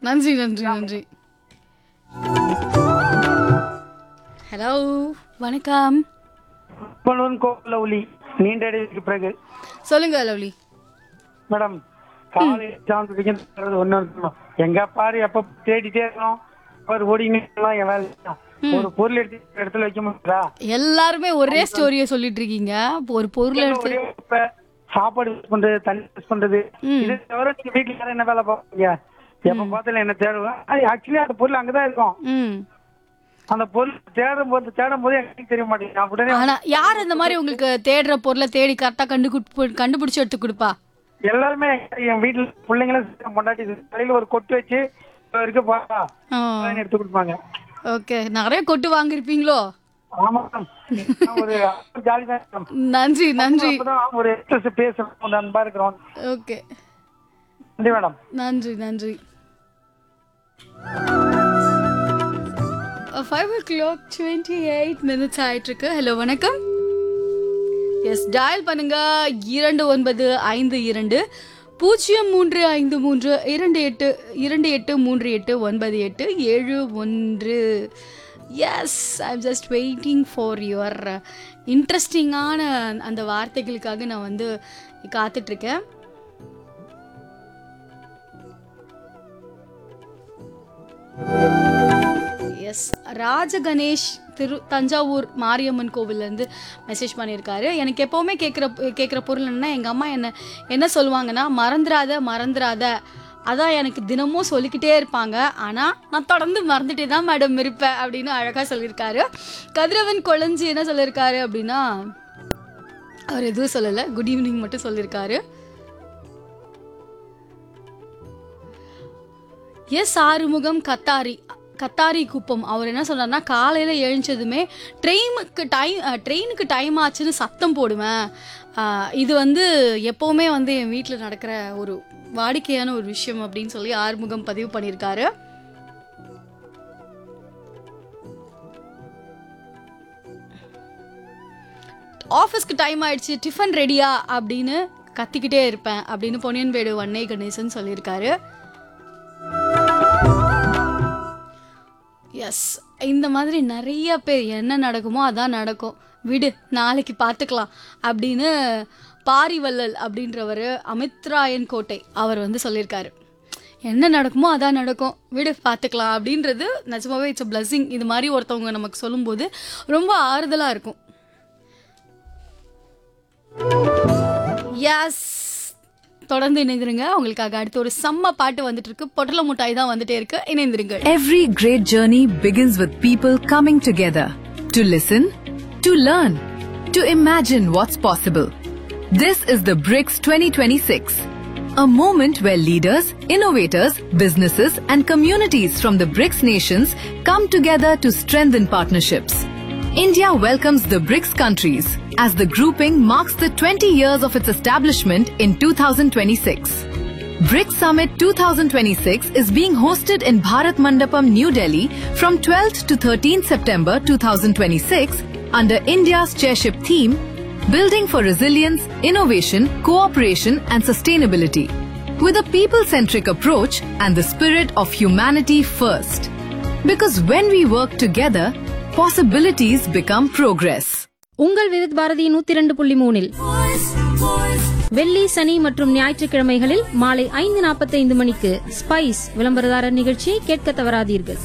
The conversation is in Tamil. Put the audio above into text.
நன்றி நன்றி நன்றி ஹலோ வணக்கம் பலூன் கோலவுலி நீண்ட இடைவெளிக்கு பிறகு சொல்லுங்க லவ்லி மேடம் காலை எக்ஸாம் படிக்கிறது ஒண்ணு இருக்கணும் எங்க பாரு எப்ப தேடிட்டே இருக்கணும் ஒரு ஓடினே இருக்கலாம், என் வேலை தான். ஒரு பொருள் எடுத்து இந்த இடத்துல வைக்க முடியாதா எல்லாருமே ஒரே ஸ்டோரியை சொல்லிட்டு இருக்கீங்க ஒரு பொருளை எடுத்து ஒரே இப்ப சாப்பாடு யூஸ் பண்றது தண்ணி யூஸ் பண்றது இது தவிர நீங்க வீட்டுல யாரும் என்ன வேலை பார்ப்பீங்க எப்ப பார்த்தாலும் என்ன தேடுவேன் அது ஆக்சுவலி அந்த பொருள் அங்கதான் இருக்கும் ம் அந்த பொருள் தேடும் போது தேடும் போது எனக்கு தெரிய மாட்டேங்குது நான் உடனே ஆனா யார் அந்த மாதிரி உங்களுக்கு தேடுற பொருளை தேடி கரெக்டா கண்டு கண்டுபிடிச்சு எடுத்து கொடுப்பா எல்லாருமே என் வீட்டுல பிள்ளைங்களும் பொண்டாட்டி தலையில ஒரு கொட்டு வச்சு "இதோ இருக்கு பாப்பா எடுத்து கொடுப்பாங்க ஓகே நிறைய கொட்டு வாங்கிருப்பீங்களோ ஆமா மேம். ஒரு ஜாலி தான் மேம். நன்றி நன்றி அப்பதான் ஒரு எக்ஸ்பிரஸ் பேசணும் ஒரு அன்பா இருக்கிறோம் ஓகே நன்றி மேடம் நன்றி நன்றி five o'clock twenty eight minutes ஆயிட்டிருக்கு ஹலோ வணக்கம் எஸ் டயல் பண்ணுங்க இரண்டு ஒன்பது ஐந்து இரண்டு பூஜ்ஜியம் மூன்று ஐந்து மூன்று இரண்டு எட்டு இரண்டு எட்டு மூன்று எட்டு ஒன்பது எட்டு ஏழு ஒன்று yes I am just waiting for your இன்ட்ரெஸ்டிங்கான அந்த வார்த்தைகளுக்காக நான் வந்து காத்துட்ருக்கேன் எஸ் ராஜ கணேஷ் திரு தஞ்சாவூர் மாரியம்மன் கோவில்லேருந்து மெசேஜ் பண்ணியிருக்காரு எனக்கு எப்போவுமே கேட்குற கேட்குற பொருள் என்ன எங்கள் அம்மா என்ன என்ன சொல்லுவாங்கன்னா மறந்துடாத மறந்துடாத அதான் எனக்கு தினமும் சொல்லிக்கிட்டே இருப்பாங்க ஆனால் நான் தொடர்ந்து மறந்துட்டே தான் மேடம் இருப்பேன் அப்படின்னு அழகாக சொல்லியிருக்காரு கதிரவன் கொழஞ்சி என்ன சொல்லியிருக்காரு அப்படின்னா அவர் எதுவும் சொல்லலை குட் ஈவினிங் மட்டும் சொல்லியிருக்காரு எஸ் ஆறுமுகம் கத்தாரி கத்தாரி குப்பம் அவர் என்ன சொன்னார்னா காலையில் எழுந்ததுமே ட்ரெயினுக்கு டைம் ட்ரெயினுக்கு டைம் ஆச்சுன்னு சத்தம் போடுவேன் அஹ், இது வந்து எப்போவுமே வந்து என் வீட்டில் நடக்கிற ஒரு வாடிக்கையான ஒரு விஷயம் அப்படின்னு சொல்லி ஆறுமுகம் பதிவு பண்ணியிருக்காரு ஆஃபீஸ்க்கு டைம் ஆயிடுச்சு டிஃபன் ரெடியா அப்படின்னு கத்திக்கிட்டே இருப்பேன் அப்படின்னு பொன்னியன்பேடு வன்னை கணேசன் சொல்லியிருக்காரு எஸ் இந்த மாதிரி நிறைய பேர் என்ன நடக்குமோ அதான் நடக்கும் விடு நாளைக்கு பார்த்துக்கலாம் அப்படின்னு பாரிவள்ளல் அப்படின்றவர் அமித்ராயன் கோட்டை அவர் வந்து சொல்லியிருக்காரு என்ன நடக்குமோ அதான் நடக்கும் விடு பார்த்துக்கலாம் அப்படின்றது நிஜமாவே இட்ஸ் பிளஸ்ஸிங் இது மாதிரி ஒருத்தவங்க நமக்கு சொல்லும்போது ரொம்ப ஆறுதலாக இருக்கும் எஸ் தொடர்ந்து இணைந்திருங்க உங்களுக்காக அடுத்து ஒரு செம்ம பாட்டு வந்துட்டு இருக்கு பொட்டல முட்டாய் தான் வந்துட்டே இருக்கு இணைந்திருங்கள் Every great journey begins with people coming together to listen, to learn, to imagine what's possible. This is the BRICS 2026, a moment where leaders, innovators, businesses, and communities from the BRICS nations come together to strengthen partnerships. India welcomes the BRICS countries as the grouping marks the 20 years of its establishment in 2026. BRICS Summit 2026 is being hosted in Bharat Mandapam, New Delhi from 12th to 13th September 2026 under India's chairship theme Building for Resilience, Innovation, Cooperation and Sustainability with a people-centric approach and the spirit of humanity first. Because when we work together, possibilities become progress. உங்கள் விருத் பாரதி நூத்தி இரண்டு புள்ளி மூணில் வெள்ளி சனி மற்றும் ஞாயிற்றுக்கிழமைகளில் மாலை ஐந்து நாற்பத்தைந்து மணிக்கு ஸ்பைஸ் விளம்பரதாரர் நிகழ்ச்சியை கேட்க தவறாதீர்கள்